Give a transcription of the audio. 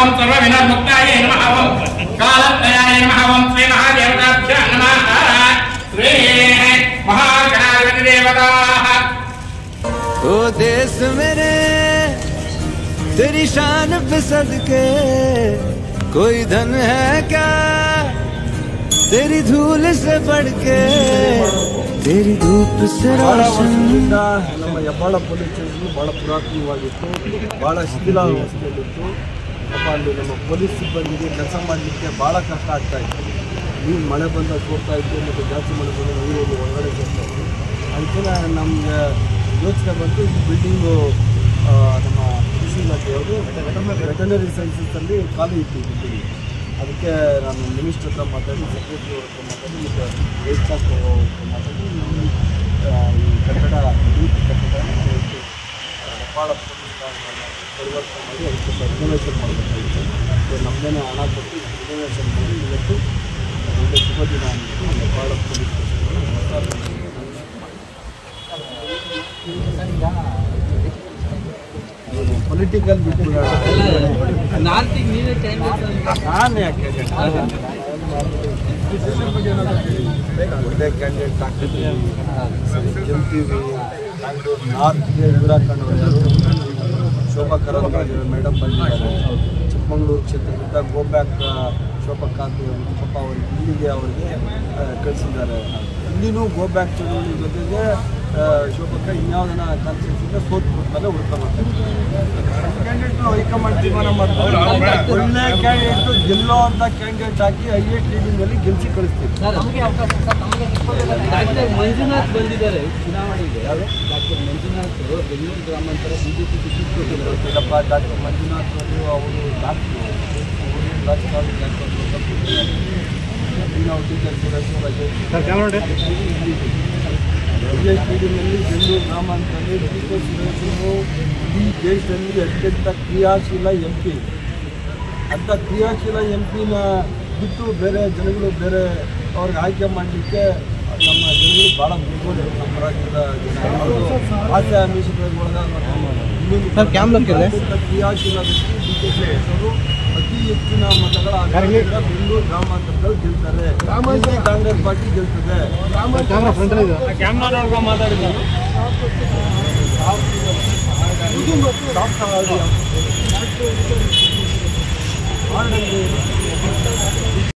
ఓం సర్వవినర్ముక్తాయ నమః ఓం కాలత్రయాయ నమః ఓం శ్రీ మహాదేవతాభ్య నమః శ్రీ మహాగణాధిపతి దేవతాః ओ देश मेरे तेरी शान पे सदके कोई धन है क्या तेरी धूल से बढ़ के तेरी धूप से ಬಹಳ रोशन ವರ್ಷದಿಂದ ನಮ್ಮ ಹೆಬ್ಬಾಳ ಪೊಲೀಸ್ ಸ್ಟೇಷನ್ ಭಾಳ ಪುರಾತನವಾಗಿತ್ತು ಭಾಳ ಶಿಥಿಲಾವಸ್ಥೆಯಲ್ಲಿತ್ತು ಪಾಪ ಅಲ್ಲಿ ನಮ್ಮ ಪೊಲೀಸ್ ಸಿಬ್ಬಂದಿಗೆ ಕೆಲಸ ಮಾಡಲಿಕ್ಕೆ ಭಾಳ ಕಷ್ಟ ಆಗ್ತಾ ಇತ್ತು ನೀರು ಮಳೆ ಬಂದಾಗ ಸೋರ್ತಾ ಇತ್ತು ಮತ್ತು ಜಾಸ್ತಿ ಮಳೆ ಬಂದಾಗ ನೀರಲ್ಲಿ ಹೊರಗಡೆ ಸೋರ್ತಾ ಇತ್ತು ಅದಕ್ಕೆ ನಮಗೆ ಯೋಚನೆ ಬಂತು ಈ ಬಿಲ್ಡಿಂಗು ನಮ್ಮ ಕೃಷಿ ಇಲಾಖೆಯವರು ವೆಟನರಿ ಸೈನ್ಸಸ್ಸಲ್ಲಿ ಖಾಲಿ ಇತ್ತು ಈ ಬಿಲ್ಡಿಂಗ್ ಅದಕ್ಕೆ ನಾನು ಮಿನಿಸ್ಟರ್ ಹತ್ರ ಮಾತಾಡಿ ಸೆಕ್ರೆಟರಿ ಅವ್ರ ಹತ್ರ ಮಾತಾಡಿ ಮತ್ತು ವೇಸ್ಟ್ ಹತ್ರ ಮಾತಾಡಿ ನಾವು ಆ, ಈ ಕಟ್ಟಡ ಈ ಕಟ್ಟಡ ಇವತ್ತು ಹೆಬ್ಬಾಳ ಪೊಲೀಸ್ ಠಾಣೆಯನ್ನ ಪರಿವರ್ತನೆ ಮಾಡಿ ಅದಕ್ಕೆ ರಿನೋವೇಷನ್ ಮಾಡಬೇಕಾಗಿತ್ತು ಸೊ ನಮ್ಮದೇನೆ ಹಣ ಕೊಟ್ಟು ರಿನೋವೇಷನ್ ಮಾಡಿ ಇವತ್ತು ಒಳ್ಳೆ ಶುಭ ದಿನ ಅಂದ್ಬಿಟ್ಟು ಹೆಬ್ಬಾಳ ಪೊಲೀಸ್ ಸ್ಟೇಷನ್ ಹೊಸ renovation ಮಾಡಿ. ಪೊಲಿಟಿಕಲ್ ಬಿಟ್ಬಿಡೋಣ ನಾನು ಯಾಕೆ ಒಳ್ಳೆ ಕ್ಯಾಂಡಿಡೇಟ್ ಆಗ್ತಿದ್ವಿ ಗೆಲ್ತೀವಿ ನಾರ್ತ್ಗೆ ಎದುರಾಕೊಂಡವ್ರು ಯಾರು ಶೋಭಾ ಕರಂದ್ಲಾಜೆ ಮೇಡಮ್ ಬಂದಿದ್ದಾರೆ ಚಿಕ್ಕಮಗಳೂರು ಕ್ಷೇತ್ರದಿಂದ ಗೋ ಬ್ಯಾಕ್ ಶೋಭಾ ಕಾಂತಿ ಅವರು ಪಾಪ ಅವ್ರಿಗೆ ಇಲ್ಲಿಗೆ ಅವರಿಗೆ ಕಳಿಸಿದ್ದಾರೆ ಇಲ್ಲಿನೂ ಗೋ ಬ್ಯಾಕ್ ಚಳವಳಿ ಜೊತೆಗೆ ಆ, ಶೋಭಕ್ಕ ಇನ್ಯಾವುದನ್ನ ಕಾನ್ಸ್ಟಿಟ್ಯೂಷನ್ ಸೋತ್ ಮೇಲೆ ಹುಡ್ಕೊಂಡ್ಬರ್ತಾರೆ ಕ್ಯಾಂಡಿಡೇಟ್ನು ಹೈಕಮಾಂಡ್ ತೀರ್ಮಾನ ಮಾಡ್ತಾರೆ ಒಳ್ಳೆ ಕ್ಯಾಂಡಿಡೇಟ್ ಗೆಲ್ಲೋ ಅಂತ ಕ್ಯಾಂಡಿಡೇಟ್ ಹಾಕಿ ಹೈಯೆಸ್ಟ್ ಲೀಡಿಂಗಲ್ಲಿ ಗೆಲ್ಸಿ ಕಳಿಸ್ತೀವಿ ಡಾಕ್ಟರ್ ಮಂಜುನಾಥ್ ಬಂದಿದ್ದಾರೆ ಚುನಾವಣೆಗೆ ಡಾಕ್ಟರ್ ಮಂಜುನಾಥ್ ಬೆಂಗಳೂರು ಗ್ರಾಮಾಂತರ ಬಿಜೆಪಿ ಟಿಕೆಟ್ ಕೊಟ್ಟಿದ್ದಾರೆ ಇಲ್ಲಪ್ಪ ಡಾಕ್ಟರ್ ಮಂಜುನಾಥ್ ಅವರು ಅವರು ಡಾಕ್ಟ್ರು ಅವರು ರಾಜಕಾರಣಿ ನಾವು ಟೀಚರ್ ಸುರೇಶ್ ವಿಜಯ್ ಟಿವಿನಲ್ಲಿ ಬೆಂಗಳೂರು ಗ್ರಾಮಾಂತರದಲ್ಲಿ ಟೀಚರ್ ಸುರೇಶರು ಇಡೀ ದೇಶದಲ್ಲಿ ಅತ್ಯಂತ ಕ್ರಿಯಾಶೀಲ ಎಂ ಪಿ ಅಂಥ ಕ್ರಿಯಾಶೀಲ ಎಂ ಪಿನ ಬಿಟ್ಟು ಬೇರೆ ಜನಗಳು ಬೇರೆ ಅವ್ರಿಗೆ ಆಯ್ಕೆ ಮಾಡಲಿಕ್ಕೆ ನಮ್ಮ ಜನಗಳು ಭಾಳ ದುರ್ಗೋದು ನಮ್ಮ ರಾಜ್ಯದ ಜನ ಅವ್ರದ್ದು ಆಸೆ ಆಮಿಷಗಳಿಗೆ ಒಳಗಾಗ ಅತ್ಯಂತ ಕ್ರಿಯಾಶೀಲ ವ್ಯಕ್ತಿ ಡಿ ಕೆ ಶಿವಕುಮಾರ್ ಅತಿ ಹೆಚ್ಚಿನ ಮತಗಳ ಅಂತರದಿಂದ ಬೆಂಗಳೂರು ಗ್ರಾಮಾಂತರದಲ್ಲಿ ಗೆಲ್ತಾರೆ ಇಲ್ಲಿ ಕಾಂಗ್ರೆಸ್ ಪಾರ್ಟಿ ಗೆಲ್ತದೆ ಇದು ಮತ್ತು ಸಾಫ್ಟ್ ಆಡಿ. ಹಾರ್ಡ್ ಅಂದ್ರೆ ಏನು?